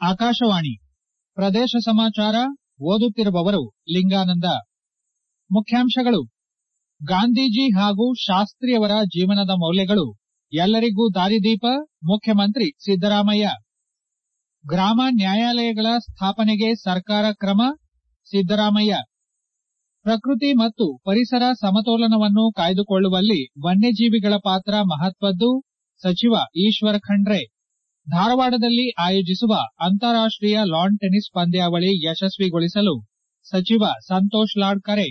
ಆಕಾಶವಾಣಿ ಪ್ರದೇಶ ಸಮಾಚಾರ ಓದುತ್ತಿರುವವರು ಲಿಂಗಾನಂದ ಮುಖ್ಯಾಂಶಗಳು ಗಾಂಧೀಜಿ ಹಾಗೂ ಶಾಸ್ತ್ರಿಯವರ ಜೀವನದ ಮೌಲ್ಯಗಳು ಎಲ್ಲರಿಗೂ ದಾರಿದೀಪ ಮುಖ್ಯಮಂತ್ರಿ ಸಿದ್ದರಾಮಯ್ಯ ಗ್ರಾಮ ನ್ಯಾಯಾಲಯಗಳ ಸ್ಥಾಪನೆಗೆ ಸರ್ಕಾರ ಕ್ರಮ ಸಿದ್ದರಾಮಯ್ಯ ಪ್ರಕೃತಿ ಮತ್ತು ಪರಿಸರ ಸಮತೋಲನವನ್ನು ಕಾಯ್ದುಕೊಳ್ಳುವಲ್ಲಿ ವನ್ಯಜೀವಿಗಳ ಪಾತ್ರ ಮಹತ್ವದ್ದು ಸಚಿವ ಈಶ್ವರ ಖಂಡ್ರೆ ಧಾರವಾಡದಲ್ಲಿ ಆಯೋಜಿಸುವ ಅಂತಾರಾಷ್ಟೀಯ ಲಾನ್ ಟೆನಿಸ್ ಪಂದ್ಯಾವಳಿ ಯಶಸ್ವಿಗೊಳಿಸಲು ಸಚಿವ ಸಂತೋಷ್ ಲಾಡ್ ಕರೆ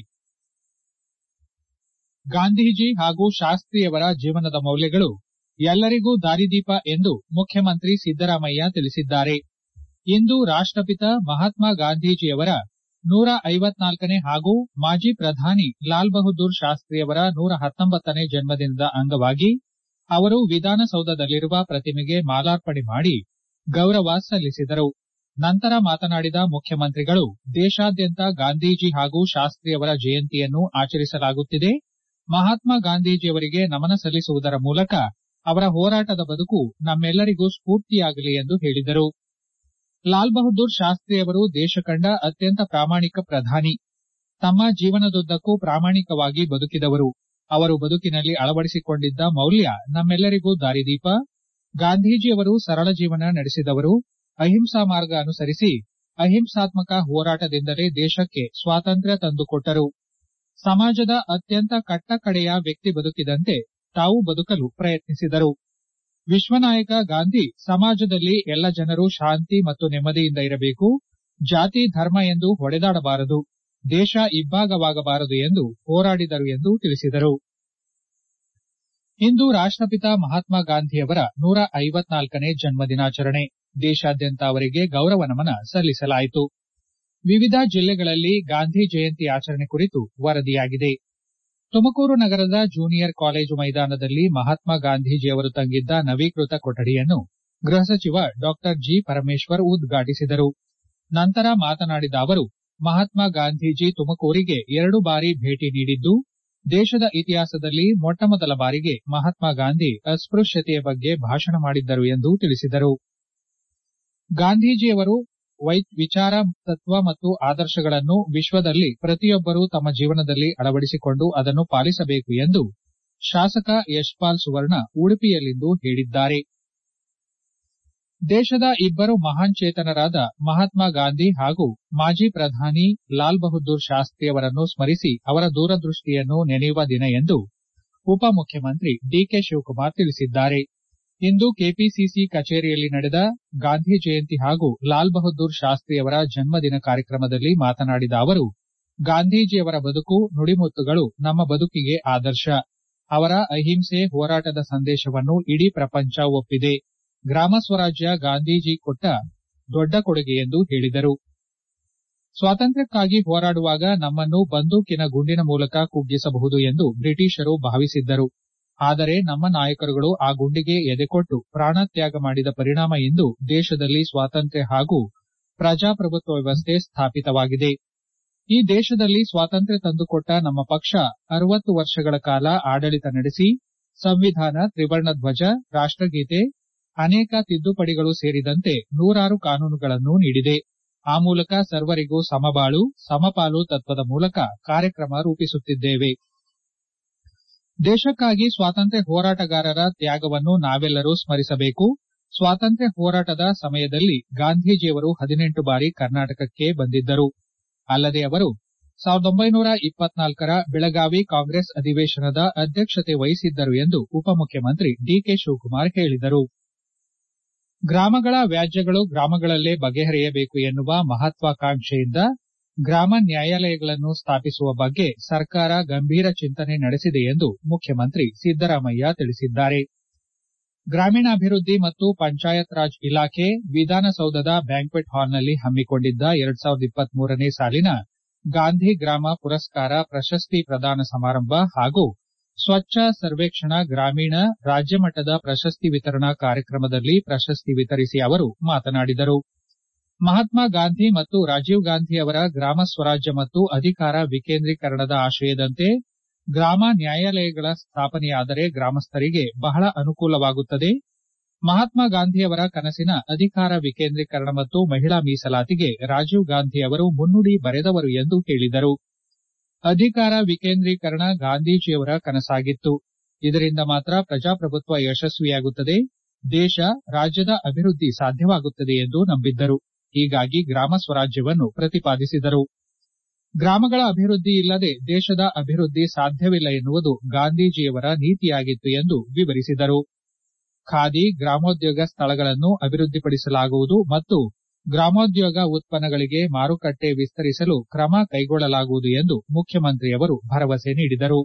ಗಾಂಧೀಜಿ ಹಾಗೂ ಶಾಸ್ತ್ರಿಯವರ ಜೀವನದ ಮೌಲ್ಯಗಳು ಎಲ್ಲರಿಗೂ ದಾರಿದೀಪ ಎಂದು ಮುಖ್ಯಮಂತ್ರಿ ಸಿದ್ದರಾಮಯ್ಯ ತಿಳಿಸಿದ್ದಾರೆ ಇಂದು ರಾಷ್ಟಪಿತ ಮಹಾತ್ಮ ಗಾಂಧೀಜಿಯವರ ನೂರ ಐವತ್ನಾಲ್ಕನೇ ಹಾಗೂ ಮಾಜಿ ಪ್ರಧಾನಿ ಲಾಲ್ ಬಹದ್ದೂರ್ ಶಾಸ್ತ್ರಿಯವರ ನೂರ ಹತ್ತೊಂಬತ್ತನೇ ಜನ್ಮದಿನದ ಅಂಗವಾಗಿ ಅವರು ವಿಧಾನಸೌಧದಲ್ಲಿರುವ ಪ್ರತಿಮೆಗೆ ಮಾಲಾರ್ಪಣೆ ಮಾಡಿ ಗೌರವ ಸಲ್ಲಿಸಿದರು ನಂತರ ಮಾತನಾಡಿದ ಮುಖ್ಯಮಂತ್ರಿಗಳು ದೇಶಾದ್ಯಂತ ಗಾಂಧೀಜಿ ಹಾಗೂ ಶಾಸ್ತ್ರಿಯವರ ಜಯಂತಿಯನ್ನು ಆಚರಿಸಲಾಗುತ್ತಿದೆ ಮಹಾತ್ಮ ಗಾಂಧೀಜಿಯವರಿಗೆ ನಮನ ಸಲ್ಲಿಸುವುದರ ಮೂಲಕ ಅವರ ಹೋರಾಟದ ಬದುಕು ನಮ್ಮೆಲ್ಲರಿಗೂ ಸ್ಫೂರ್ತಿಯಾಗಲಿ ಎಂದು ಹೇಳಿದರು ಲಾಲ್ ಬಹದ್ದೂರ್ ಶಾಸ್ತ್ರಿಯವರು ದೇಶ ಕಂಡ ಅತ್ಯಂತ ಪ್ರಾಮಾಣಿಕ ಪ್ರಧಾನಿ ತಮ್ಮ ಜೀವನದುದ್ದಕ್ಕೂ ಪ್ರಾಮಾಣಿಕವಾಗಿ ಬದುಕಿದವರು ಅವರು ಬದುಕಿನಲ್ಲಿ ಅಳವಡಿಸಿಕೊಂಡಿದ್ದ ಮೌಲ್ಯ ನಮ್ಮೆಲ್ಲರಿಗೂ ದಾರಿದೀಪ ಗಾಂಧೀಜಿಯವರು ಸರಳ ಜೀವನ ನಡೆಸಿದವರು ಅಹಿಂಸಾ ಮಾರ್ಗ ಅನುಸರಿಸಿ ಅಹಿಂಸಾತ್ಮಕ ಹೋರಾಟದಿಂದಲೇ ದೇಶಕ್ಕೆ ಸ್ವಾತಂತ್ರ್ಯ ತಂದುಕೊಟ್ಟರು ಸಮಾಜದ ಅತ್ಯಂತ ಕಟ್ಟಕಡೆಯ ವ್ಯಕ್ತಿ ಬದುಕಿದಂತೆ ತಾವು ಬದುಕಲು ಪ್ರಯತ್ನಿಸಿದರು ವಿಶ್ವನಾಯಕ ಗಾಂಧಿ ಸಮಾಜದಲ್ಲಿ ಎಲ್ಲ ಜನರು ಶಾಂತಿ ಮತ್ತು ನೆಮ್ಮದಿಯಿಂದ ಇರಬೇಕು ಜಾತಿ ಧರ್ಮ ಎಂದು ಹೊಡೆದಾಡಬಾರದು ದೇಶ ಇಬ್ಬಾಗವಾಗಬಾರದು ಎಂದು ಹೋರಾಡಿದರು ಎಂದು ತಿಳಿಸಿದರು ಇಂದು ರಾಷ್ಟಪಿತ ಮಹಾತ್ಮ ಗಾಂಧಿಯವರ ನೂರ ಐವತ್ನಾಲ್ಕನೇ ಜನ್ಮ ದಿನಾಚರಣೆ ದೇಶಾದ್ಯಂತ ಅವರಿಗೆ ಗೌರವ ನಮನ ಸಲ್ಲಿಸಲಾಯಿತು ವಿವಿಧ ಜಿಲ್ಲೆಗಳಲ್ಲಿ ಗಾಂಧಿ ಜಯಂತಿ ಆಚರಣೆ ಕುರಿತು ವರದಿಯಾಗಿದೆ ತುಮಕೂರು ನಗರದ ಜೂನಿಯರ್ ಕಾಲೇಜು ಮೈದಾನದಲ್ಲಿ ಮಹಾತ್ಮ ಗಾಂಧೀಜಿಯವರು ತಂಗಿದ್ದ ನವೀಕೃತ ಕೊಠಡಿಯನ್ನು ಗೃಹ ಸಚಿವ ಡಾ ಜಿ ಪರಮೇಶ್ವರ್ ಉದ್ಘಾಟಿಸಿದರು ನಂತರ ಮಾತನಾಡಿದ ಅವರು ಮಹಾತ್ಮ ಗಾಂಧೀಜಿ ತುಮಕೂರಿಗೆ ಎರಡು ಬಾರಿ ಭೇಟಿ ನೀಡಿದ್ದು ದೇಶದ ಇತಿಹಾಸದಲ್ಲಿ ಮೊಟ್ಟಮೊದಲ ಬಾರಿಗೆ ಮಹಾತ್ಮ ಗಾಂಧಿ ಅಸ್ಪೃಶ್ಯತೆಯ ಬಗ್ಗೆ ಭಾಷಣ ಮಾಡಿದ್ದರು ಎಂದು ತಿಳಿಸಿದರು ಗಾಂಧೀಜಿಯವರು ವಿಚಾರ ತತ್ವ ಮತ್ತು ಆದರ್ಶಗಳನ್ನು ವಿಶ್ವದಲ್ಲಿ ಪ್ರತಿಯೊಬ್ಬರೂ ತಮ್ಮ ಜೀವನದಲ್ಲಿ ಅಳವಡಿಸಿಕೊಂಡು ಅದನ್ನು ಪಾಲಿಸಬೇಕು ಎಂದು ಶಾಸಕ ಯಶ್ಪಾಲ್ ಸುವರ್ಣ ಉಡುಪಿಯಲ್ಲಿಂದು ಹೇಳಿದ್ದಾರೆ ದೇಶದ ಇಬ್ಬರು ಮಹಾನ್ ಚೇತನರಾದ ಮಹಾತ್ಮ ಗಾಂಧಿ ಹಾಗೂ ಮಾಜಿ ಪ್ರಧಾನಿ ಲಾಲ್ ಬಹದ್ದೂರ್ ಶಾಸ್ತ್ರಿಯವರನ್ನು ಸ್ಮರಿಸಿ ಅವರ ದೂರದೃಷ್ಟಿಯನ್ನು ನೆನೆಯುವ ದಿನ ಎಂದು ಉಪಮುಖ್ಯಮಂತ್ರಿ ಡಿಕೆ ಶಿವಕುಮಾರ್ ತಿಳಿಸಿದ್ದಾರೆ ಇಂದು ಕೆಪಿಸಿಸಿ ಕಚೇರಿಯಲ್ಲಿ ನಡೆದ ಗಾಂಧಿ ಜಯಂತಿ ಹಾಗೂ ಲಾಲ್ ಬಹದ್ದೂರ್ ಶಾಸ್ತ್ರಿಯವರ ಜನ್ಮದಿನ ಕಾರ್ಯಕ್ರಮದಲ್ಲಿ ಮಾತನಾಡಿದ ಅವರು ಗಾಂಧೀಜಿಯವರ ಬದುಕು ನುಡಿಮುತ್ತುಗಳು ನಮ್ಮ ಬದುಕಿಗೆ ಆದರ್ಶ ಅವರ ಅಹಿಂಸೆ ಹೋರಾಟದ ಸಂದೇಶವನ್ನು ಇಡೀ ಪ್ರಪಂಚ ಒಪ್ಪಿದೆ ಗ್ರಾಮ ಸ್ವರಾಜ್ಯ ಗಾಂಧೀಜಿ ಕೊಟ್ಟ ದೊಡ್ಡ ಕೊಡುಗೆ ಎಂದು ಹೇಳಿದರು ಸ್ವಾತಂತ್ರ್ಯಕ್ಕಾಗಿ ಹೋರಾಡುವಾಗ ನಮ್ಮನ್ನು ಬಂದೂಕಿನ ಗುಂಡಿನ ಮೂಲಕ ಕುಗ್ಗಿಸಬಹುದು ಎಂದು ಬ್ರಿಟಿಷರು ಭಾವಿಸಿದ್ದರು ಆದರೆ ನಮ್ಮ ನಾಯಕರುಗಳು ಆ ಗುಂಡಿಗೆ ಎದೆಕೊಟ್ಟು ಪ್ರಾಣತ್ಯಾಗ ಮಾಡಿದ ಪರಿಣಾಮ ಇಂದು ದೇಶದಲ್ಲಿ ಸ್ವಾತಂತ್ರ್ಯ ಹಾಗೂ ಪ್ರಜಾಪ್ರಭುತ್ವ ವ್ಯವಸ್ಥೆ ಸ್ಥಾಪಿತವಾಗಿದೆ ಈ ದೇಶದಲ್ಲಿ ಸ್ವಾತಂತ್ರ್ಯ ತಂದುಕೊಟ್ಟ ನಮ್ಮ ಪಕ್ಷ ಅರವತ್ತು ವರ್ಷಗಳ ಕಾಲ ಆಡಳಿತ ನಡೆಸಿ ಸಂವಿಧಾನ ತ್ರಿವರ್ಣ ಧ್ವಜ ರಾಷ್ಟಗೀತೆ ಅನೇಕ ತಿದ್ದುಪಡಿಗಳು ಸೇರಿದಂತೆ ನೂರಾರು ಕಾನೂನುಗಳನ್ನು ನೀಡಿದೆ ಆ ಮೂಲಕ ಸರ್ವರಿಗೂ ಸಮಬಾಳು ಸಮಪಾಲು ತತ್ವದ ಮೂಲಕ ಕಾರ್ಯಕ್ರಮ ರೂಪಿಸುತ್ತಿದ್ದೇವೆ ದೇಶಕ್ಕಾಗಿ ಸ್ವಾತಂತ್ರ್ಯ ಹೋರಾಟಗಾರರ ತ್ಯಾಗವನ್ನು ನಾವೆಲ್ಲರೂ ಸ್ಮರಿಸಬೇಕು ಸ್ವಾತಂತ್ರ್ಯ ಹೋರಾಟದ ಸಮಯದಲ್ಲಿ ಗಾಂಧೀಜಿಯವರು ಹದಿನೆಂಟು ಬಾರಿ ಕರ್ನಾಟಕಕ್ಕೆ ಬಂದಿದ್ದರು ಅಲ್ಲದೆ ಅವರು ಸಾವಿರದ ಒಂಬೈನೂರ ಇಪ್ಪತ್ನಾಲ್ಕರ ಬೆಳಗಾವಿ ಕಾಂಗ್ರೆಸ್ ಅಧಿವೇಶನದ ಅಧ್ಯಕ್ಷತೆ ವಹಿಸಿದ್ದರು ಎಂದು ಉಪಮುಖ್ಯಮಂತ್ರಿ ಡಿಕೆ ಶಿವಕುಮಾರ್ ಹೇಳಿದರು ಗ್ರಾಮಗಳ ವ್ಯಾಜ್ಯಗಳು ಗ್ರಾಮಗಳಲ್ಲೇ ಬಗೆಹರಿಯಬೇಕು ಎನ್ನುವ ಮಹತ್ವಾಕಾಂಕ್ಷೆಯಿಂದ ಗ್ರಾಮ ನ್ಯಾಯಾಲಯಗಳನ್ನು ಸ್ಥಾಪಿಸುವ ಬಗ್ಗೆ ಸರ್ಕಾರ ಗಂಭೀರ ಚಿಂತನೆ ನಡೆಸಿದೆ ಎಂದು ಮುಖ್ಯಮಂತ್ರಿ ಸಿದ್ದರಾಮಯ್ಯ ತಿಳಿಸಿದ್ದಾರೆ ಗ್ರಾಮೀಣಾಭಿವೃದ್ಧಿ ಮತ್ತು ಪಂಚಾಯತ್ ರಾಜ್ ಇಲಾಖೆ ವಿಧಾನಸೌಧದ ಬ್ಯಾಂಕ್ವೆಟ್ ಹಾಲ್ನಲ್ಲಿ ಹಮ್ಮಿಕೊಂಡಿದ್ದ ಎರಡ್ ಸಾವಿರದ ಇಪ್ಪತ್ಮೂರನೇ ಸಾಲಿನ ಗಾಂಧಿ ಗ್ರಾಮ ಪುರಸ್ಕಾರ ಪ್ರಶಸ್ತಿ ಪ್ರದಾನ ಸಮಾರಂಭ ಹಾಗೂ ಸ್ವಚ್ಛ ಸರ್ವೇಕ್ಷಣ ಗ್ರಾಮೀಣ ರಾಜ್ಯಮಟ್ಟದ ಪ್ರಶಸ್ತಿ ವಿತರಣಾ ಕಾರ್ಯಕ್ರಮದಲ್ಲಿ ಪ್ರಶಸ್ತಿ ವಿತರಿಸಿ ಅವರು ಮಾತನಾಡಿದರು ಮಹಾತ್ಮ ಗಾಂಧಿ ಮತ್ತು ರಾಜೀವ್ ಗಾಂಧಿ ಅವರ ಗ್ರಾಮ ಸ್ವರಾಜ್ಯ ಮತ್ತು ಅಧಿಕಾರ ವಿಕೇಂದ್ರೀಕರಣದ ಆಶಯದಂತೆ ಗ್ರಾಮ ನ್ಯಾಯಾಲಯಗಳ ಸ್ಥಾಪನೆಯಾದರೆ ಗ್ರಾಮಸ್ಥರಿಗೆ ಬಹಳ ಅನುಕೂಲವಾಗುತ್ತದೆ ಮಹಾತ್ಮ ಗಾಂಧಿಯವರ ಕನಸಿನ ಅಧಿಕಾರ ವಿಕೇಂದ್ರೀಕರಣ ಮತ್ತು ಮಹಿಳಾ ಮೀಸಲಾತಿಗೆ ರಾಜೀವ್ ಗಾಂಧಿ ಅವರು ಮುನ್ನುಡಿ ಬರೆದವರು ಎಂದು ಹೇಳಿದರು ಅಧಿಕಾರ ವಿಕೇಂದ್ರೀಕರಣ ಗಾಂಧೀಜಿಯವರ ಕನಸಾಗಿತ್ತು ಇದರಿಂದ ಮಾತ್ರ ಪ್ರಜಾಪ್ರಭುತ್ವ ಯಶಸ್ವಿಯಾಗುತ್ತದೆ ದೇಶ ರಾಜ್ಯದ ಅಭಿವೃದ್ಧಿ ಸಾಧ್ಯವಾಗುತ್ತದೆ ಎಂದು ನಂಬಿದ್ದರು ಹೀಗಾಗಿ ಗ್ರಾಮ ಸ್ವರಾಜ್ಯವನ್ನು ಪ್ರತಿಪಾದಿಸಿದರು ಗ್ರಾಮಗಳ ಅಭಿವೃದ್ಧಿ ಇಲ್ಲದೆ ದೇಶದ ಅಭಿವೃದ್ಧಿ ಸಾಧ್ಯವಿಲ್ಲ ಎನ್ನುವುದು ಗಾಂಧೀಜಿಯವರ ನೀತಿಯಾಗಿತ್ತು ಎಂದು ವಿವರಿಸಿದರು ಖಾದಿ ಗ್ರಾಮೋದ್ಯೋಗ ಸ್ಥಳಗಳನ್ನು ಅಭಿವೃದ್ಧಿಪಡಿಸಲಾಗುವುದು ಮತ್ತು ಗ್ರಾಮೋದ್ಯೋಗ ಉತ್ಪನ್ನಗಳಿಗೆ ಮಾರುಕಟ್ಟೆ ವಿಸ್ತರಿಸಲು ಕ್ರಮ ಕೈಗೊಳ್ಳಲಾಗುವುದು ಎಂದು ಮುಖ್ಯಮಂತ್ರಿಯವರು ಭರವಸೆ ನೀಡಿದರು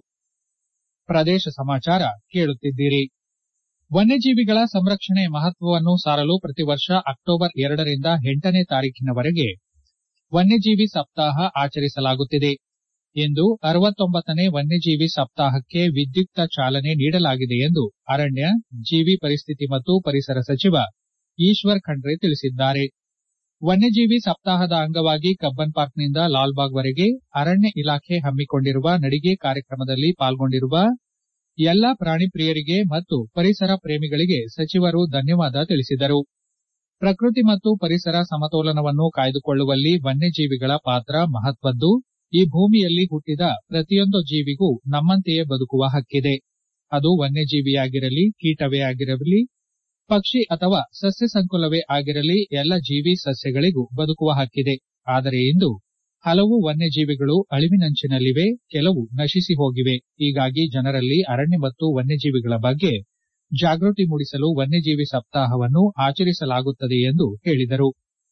ಪ್ರದೇಶ ಸಮಾಚಾರ ಕೇಳುತ್ತಿದ್ದೀರಿ ವನ್ಯಜೀವಿಗಳ ಸಂರಕ್ಷಣೆ ಮಹತ್ವವನ್ನು ಸಾರಲು ಪ್ರತಿ ವರ್ಷ ಅಕ್ಟೋಬರ್ ಎರಡರಿಂದ ಎಂಟನೇ ತಾರೀಖಿನವರೆಗೆ ವನ್ಯಜೀವಿ ಸಪ್ತಾಹ ಆಚರಿಸಲಾಗುತ್ತಿದೆ ಇಂದು ಅರವತ್ತೊಂಬತ್ತನೇ ವನ್ಯಜೀವಿ ಸಪ್ತಾಹಕ್ಕೆ ವಿದ್ಯುಕ್ತ ಚಾಲನೆ ನೀಡಲಾಗಿದೆ ಎಂದು ಅರಣ್ಯ ಜೀವಿ ಪರಿಸ್ಥಿತಿ ಮತ್ತು ಪರಿಸರ ಸಚಿವ ಈಶ್ವರ್ ಖಂಡ್ರೆ ತಿಳಿಸಿದ್ದಾರೆ ವನ್ಯಜೀವಿ ಸಪ್ತಾಹದ ಅಂಗವಾಗಿ ಕಬ್ಬನ್ ಪಾರ್ಕ್ನಿಂದ ಲಾಲ್ಬಾಗ್ವರೆಗೆ ಅರಣ್ಯ ಇಲಾಖೆ ಹಮ್ಮಿಕೊಂಡಿರುವ ನಡಿಗೆ ಕಾರ್ಯಕ್ರಮದಲ್ಲಿ ಪಾಲ್ಗೊಂಡಿರುವ ಎಲ್ಲಾ ಪ್ರಾಣಿ ಪ್ರಿಯರಿಗೆ ಮತ್ತು ಪರಿಸರ ಪ್ರೇಮಿಗಳಿಗೆ ಸಚಿವರು ಧನ್ಯವಾದ ತಿಳಿಸಿದರು ಪ್ರಕೃತಿ ಮತ್ತು ಪರಿಸರ ಸಮತೋಲನವನ್ನು ಕಾಯ್ದುಕೊಳ್ಳುವಲ್ಲಿ ವನ್ಯಜೀವಿಗಳ ಪಾತ್ರ ಮಹತ್ವದ್ದು ಈ ಭೂಮಿಯಲ್ಲಿ ಹುಟ್ಟಿದ ಪ್ರತಿಯೊಂದು ಜೀವಿಗೂ ನಮ್ಮಂತೆಯೇ ಬದುಕುವ ಹಕ್ಕಿದೆ ಅದು ವನ್ಯಜೀವಿಯಾಗಿರಲಿ ಕೀಟವೇ ಆಗಿರಲಿ ಪಕ್ಷಿ ಅಥವಾ ಸಸ್ಯ ಸಂಕುಲವೇ ಆಗಿರಲಿ ಎಲ್ಲ ಜೀವಿ ಸಸ್ಯಗಳಿಗೂ ಬದುಕುವ ಹಕ್ಕಿದೆ ಆದರೆ ಇಂದು ಹಲವು ವನ್ಯಜೀವಿಗಳು ಅಳಿವಿನಂಚಿನಲ್ಲಿವೆ ಕೆಲವು ನಶಿಸಿ ಹೋಗಿವೆ ಹೀಗಾಗಿ ಜನರಲ್ಲಿ ಅರಣ್ಯ ಮತ್ತು ವನ್ಯಜೀವಿಗಳ ಬಗ್ಗೆ ಜಾಗೃತಿ ಮೂಡಿಸಲು ವನ್ಯಜೀವಿ ಸಪ್ತಾಹವನ್ನು ಆಚರಿಸಲಾಗುತ್ತದೆ ಎಂದು ಹೇಳಿದರು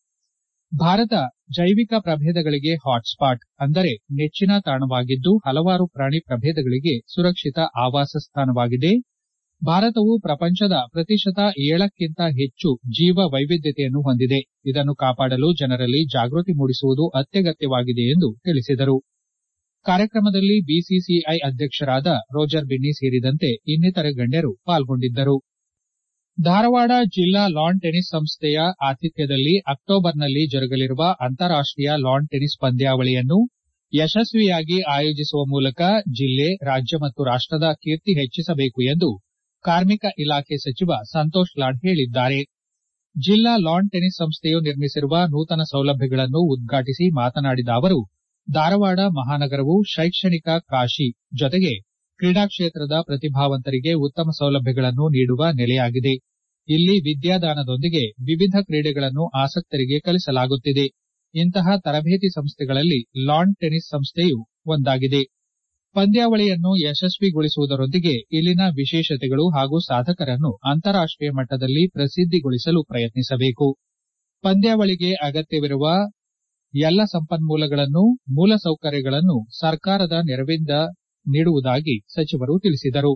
ಭಾರತ ಜೈವಿಕ ಪ್ರಭೇದಗಳಿಗೆ ಹಾಟ್ಸ್ಪಾಟ್ ಅಂದರೆ ನೆಚ್ಚಿನ ತಾಣವಾಗಿದ್ದು ಹಲವಾರು ಪ್ರಾಣಿ ಪ್ರಭೇದಗಳಿಗೆ ಸುರಕ್ಷಿತ ಆವಾಸ ಸ್ಥಾನವಾಗಿದೆ ಭಾರತವು ಪ್ರಪಂಚದ ಪ್ರತಿಶತ ಏಳಕ್ಕಿಂತ ಹೆಚ್ಚು ಜೀವ ವೈವಿಧ್ಯತೆಯನ್ನು ಹೊಂದಿದೆ ಇದನ್ನು ಕಾಪಾಡಲು ಜನರಲ್ಲಿ ಜಾಗೃತಿ ಮೂಡಿಸುವುದು ಅತ್ಯಗತ್ಯವಾಗಿದೆ ಎಂದು ತಿಳಿಸಿದರು ಕಾರ್ಯಕ್ರಮದಲ್ಲಿ ಬಿಸಿಸಿಐ ಅಧ್ಯಕ್ಷರಾದ ರೋಜರ್ ಬಿನ್ನಿ ಸೇರಿದಂತೆ ಇನ್ನಿತರೆ ಗಣ್ಯರು ಪಾಲ್ಗೊಂಡಿದ್ದರು ಧಾರವಾಡ ಜಿಲ್ಲಾ ಲಾನ್ ಟೆನಿಸ್ ಸಂಸ್ಥೆಯ ಆತಿಥ್ಯದಲ್ಲಿ ಅಕ್ಟೋಬರ್ನಲ್ಲಿ ಜರುಗಲಿರುವ ಅಂತಾರಾಷ್ಟೀಯ ಲಾನ್ ಟೆನಿಸ್ ಪಂದ್ಯಾವಳಿಯನ್ನು ಯಶಸ್ವಿಯಾಗಿ ಆಯೋಜಿಸುವ ಮೂಲಕ ಜಿಲ್ಲೆ ರಾಜ್ಯ ಮತ್ತು ರಾಷ್ಟದ ಕೀರ್ತಿ ಹೆಚ್ಚಿಸಬೇಕು ಎಂದು ಕಾರ್ಮಿಕ ಇಲಾಖೆ ಸಚಿವ ಸಂತೋಷ್ ಲಾಡ್ ಹೇಳಿದ್ದಾರೆ ಜಿಲ್ಲಾ ಲಾನ್ ಟೆನಿಸ್ ಸಂಸ್ಥೆಯು ನಿರ್ಮಿಸಿರುವ ನೂತನ ಸೌಲಭ್ಯಗಳನ್ನು ಉದ್ಘಾಟಿಸಿ ಮಾತನಾಡಿದ ಅವರು ಧಾರವಾಡ ಮಹಾನಗರವು ಶೈಕ್ಷಣಿಕ ಕಾಶಿ ಜೊತೆಗೆ ಕ್ರೀಡಾ ಕ್ಷೇತ್ರದ ಪ್ರತಿಭಾವಂತರಿಗೆ ಉತ್ತಮ ಸೌಲಭ್ಯಗಳನ್ನು ನೀಡುವ ನೆಲೆಯಾಗಿದೆ ಇಲ್ಲಿ ವಿದ್ಯಾದಾನದೊಂದಿಗೆ ವಿವಿಧ ಕ್ರೀಡೆಗಳನ್ನು ಆಸಕ್ತರಿಗೆ ಕಲಿಸಲಾಗುತ್ತಿದೆ ಇಂತಹ ತರಬೇತಿ ಸಂಸ್ಥೆಗಳಲ್ಲಿ ಲಾನ್ ಟೆನಿಸ್ ಸಂಸ್ಥೆಯೂ ಒಂದಾಗಿದೆ ಪಂದ್ಯಾವಳಿಯನ್ನು ಯಶಸ್ವಿಗೊಳಿಸುವುದರೊಂದಿಗೆ ಇಲ್ಲಿನ ವಿಶೇಷತೆಗಳು ಹಾಗೂ ಸಾಧಕರನ್ನು ಅಂತಾರಾಷ್ಟೀಯ ಮಟ್ಟದಲ್ಲಿ ಪ್ರಸಿದ್ಧಿಗೊಳಿಸಲು ಪ್ರಯತ್ನಿಸಬೇಕು ಪಂದ್ಯಾವಳಿಗೆ ಅಗತ್ಯವಿರುವ ಎಲ್ಲ ಸಂಪನ್ಮೂಲಗಳನ್ನು ಮೂಲಸೌಕರ್ಯಗಳನ್ನು ಸರ್ಕಾರದ ನೆರವಿನಿಂದ ನೀಡುವುದಾಗಿ ಸಚಿವರು ತಿಳಿಸಿದರು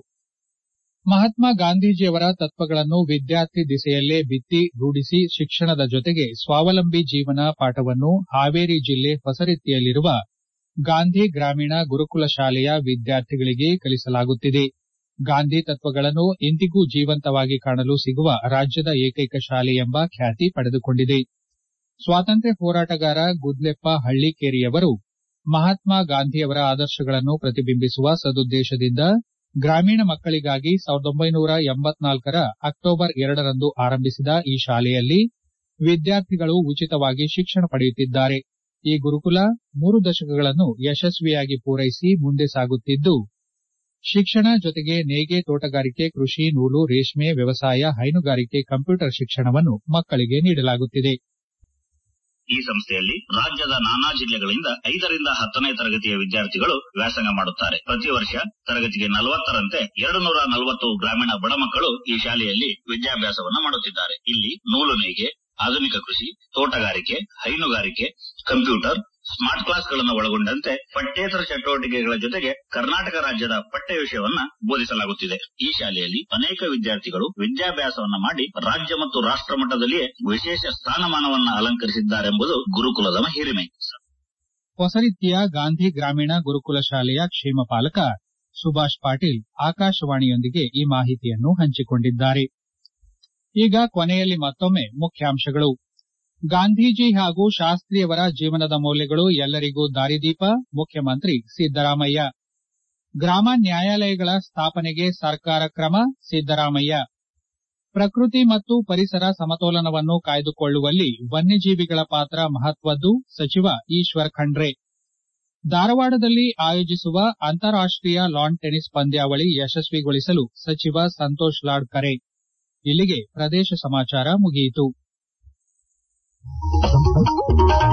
ಮಹಾತ್ಮ ಗಾಂಧೀಜಿಯವರ ತತ್ವಗಳನ್ನು ವಿದ್ಯಾರ್ಥಿ ದಿಸೆಯಲ್ಲೇ ಬಿತ್ತಿ ರೂಢಿಸಿ ಶಿಕ್ಷಣದ ಜೊತೆಗೆ ಸ್ವಾವಲಂಬಿ ಜೀವನ ಪಾಠವನ್ನು ಹಾವೇರಿ ಜಿಲ್ಲೆ ಹೊಸರೀತಿಯಲ್ಲಿರುವ ಗಾಂಧಿ ಗ್ರಾಮೀಣ ಗುರುಕುಲ ಶಾಲೆಯ ವಿದ್ಯಾರ್ಥಿಗಳಿಗೆ ಕಲಿಸಲಾಗುತ್ತಿದೆ ಗಾಂಧಿ ತತ್ವಗಳನ್ನು ಇಂದಿಗೂ ಜೀವಂತವಾಗಿ ಕಾಣಲು ಸಿಗುವ ರಾಜ್ಯದ ಏಕೈಕ ಶಾಲೆ ಎಂಬ ಖ್ಯಾತಿ ಪಡೆದುಕೊಂಡಿದೆ ಸ್ವಾತಂತ್ರ್ಯ ಹೋರಾಟಗಾರ ಗುದ್ಲೆಪ್ಪ ಹಳ್ಳಿಕೇರಿಯವರು ಮಹಾತ್ಮ ಗಾಂಧಿಯವರ ಆದರ್ಶಗಳನ್ನು ಪ್ರತಿಬಿಂಬಿಸುವ ಸದುದ್ದೇಶದಿಂದ ಗ್ರಾಮೀಣ ಮಕ್ಕಳಿಗಾಗಿ ಸಾವಿರದ ಒಂಬೈನೂರ ಎಂಬತ್ನಾಲ್ಕರ ಅಕ್ಟೋಬರ್ ಎರಡರಂದು ಆರಂಭಿಸಿದ ಈ ಶಾಲೆಯಲ್ಲಿ ವಿದ್ಯಾರ್ಥಿಗಳು ಉಚಿತವಾಗಿ ಶಿಕ್ಷಣ ಪಡೆಯುತ್ತಿದ್ದಾರೆ ಈ ಗುರುಕುಲ ಮೂರು ದಶಕಗಳನ್ನು ಯಶಸ್ವಿಯಾಗಿ ಪೂರೈಸಿ ಮುಂದೆ ಸಾಗುತ್ತಿದ್ದು ಶಿಕ್ಷಣ ಜೊತೆಗೆ ನೇಯ್ಗೆ ತೋಟಗಾರಿಕೆ ಕೃಷಿ ನೂಲು ರೇಷ್ಮೆ ವ್ಯವಸಾಯ ಹೈನುಗಾರಿಕೆ ಕಂಪ್ಯೂಟರ್ ಶಿಕ್ಷಣವನ್ನು ಮಕ್ಕಳಿಗೆ ನೀಡಲಾಗುತ್ತಿದೆ ಈ ಸಂಸ್ಥೆಯಲ್ಲಿ ರಾಜ್ಯದ ನಾನಾ ಜಿಲ್ಲೆಗಳಿಂದ ಐದರಿಂದ ಹತ್ತನೇ ತರಗತಿಯ ವಿದ್ಯಾರ್ಥಿಗಳು ವ್ಯಾಸಂಗ ಮಾಡುತ್ತಾರೆ ಪ್ರತಿ ವರ್ಷ ತರಗತಿಗೆ ನಲವತ್ತರಂತೆ ಎರಡು ನೂರ ನಲವತ್ತು ಗ್ರಾಮೀಣ ಬಡ ಮಕ್ಕಳು ಈ ಶಾಲೆಯಲ್ಲಿ ವಿದ್ಯಾಭ್ಯಾಸವನ್ನು ಮಾಡುತ್ತಿದ್ದಾರೆ ಇಲ್ಲಿ ನೂಲು ನೇಯ್ಗೆ ಆಧುನಿಕ ಕೃಷಿ ತೋಟಗಾರಿಕೆ ಹೈನುಗಾರಿಕೆ ಕಂಪ್ಯೂಟರ್ ಸ್ಮಾರ್ಟ್ ಕ್ಲಾಸ್ಗಳನ್ನು ಒಳಗೊಂಡಂತೆ ಪಠ್ಯೇತರ ಚಟುವಟಿಕೆಗಳ ಜೊತೆಗೆ ಕರ್ನಾಟಕ ರಾಜ್ಯದ ಪಠ್ಯ ವಿಷಯವನ್ನ ಬೋಧಿಸಲಾಗುತ್ತಿದೆ ಈ ಶಾಲೆಯಲ್ಲಿ ಅನೇಕ ವಿದ್ಯಾರ್ಥಿಗಳು ವಿದ್ಯಾಭ್ಯಾಸವನ್ನ ಮಾಡಿ ರಾಜ್ಯ ಮತ್ತು ರಾಷ್ಟ್ರ ಮಟ್ಟದಲ್ಲಿಯೇ ವಿಶೇಷ ಸ್ಥಾನಮಾನವನ್ನ ಅಲಂಕರಿಸಿದ್ದಾರೆಂಬುದು ಗುರುಕುಲದ ಹಿರಿಮೆ ಹೊಸ ರೀತಿಯ ಗಾಂಧಿ ಗ್ರಾಮೀಣ ಗುರುಕುಲ ಶಾಲೆಯ ಕ್ಷೇಮ ಪಾಲಕ ಸುಭಾಷ್ ಪಾಟೀಲ್ ಆಕಾಶವಾಣಿಯೊಂದಿಗೆ ಈ ಮಾಹಿತಿಯನ್ನು ಹಂಚಿಕೊಂಡಿದ್ದಾರೆ ಈಗ ಕೊನೆಯಲ್ಲಿ ಮತ್ತೊಮ್ಮೆ ಮುಖ್ಯಾಂಶಗಳು ಗಾಂಧೀಜಿ ಹಾಗೂ ಶಾಸ್ತ್ರಿಯವರ ಜೀವನದ ಮೌಲ್ಯಗಳು ಎಲ್ಲರಿಗೂ ದಾರಿದೀಪ ಮುಖ್ಯಮಂತ್ರಿ ಸಿದ್ದರಾಮಯ್ಯ ಗ್ರಾಮ ನ್ಯಾಯಾಲಯಗಳ ಸ್ಥಾಪನೆಗೆ ಸರ್ಕಾರ ಕ್ರಮ ಸಿದ್ದರಾಮಯ್ಯ ಪ್ರಕೃತಿ ಮತ್ತು ಪರಿಸರ ಸಮತೋಲನವನ್ನು ಕಾಯ್ದುಕೊಳ್ಳುವಲ್ಲಿ ವನ್ಯಜೀವಿಗಳ ಪಾತ್ರ ಮಹತ್ವದ್ದು ಸಚಿವ ಈಶ್ವರ್ ಖಂಡ್ರೆ ಧಾರವಾಡದಲ್ಲಿ ಆಯೋಜಿಸುವ ಅಂತಾರಾಷ್ಟೀಯ ಲಾನ್ ಟೆನಿಸ್ ಪಂದ್ಯಾವಳಿ ಯಶಸ್ವಿಗೊಳಿಸಲು ಸಚಿವ ಸಂತೋಷ್ ಲಾಡ್ ಕರೆ ಇಲ್ಲಿಗೆ ಪ್ರದೇಶ ಸಮಾಚಾರ ಮುಗಿಯಿತು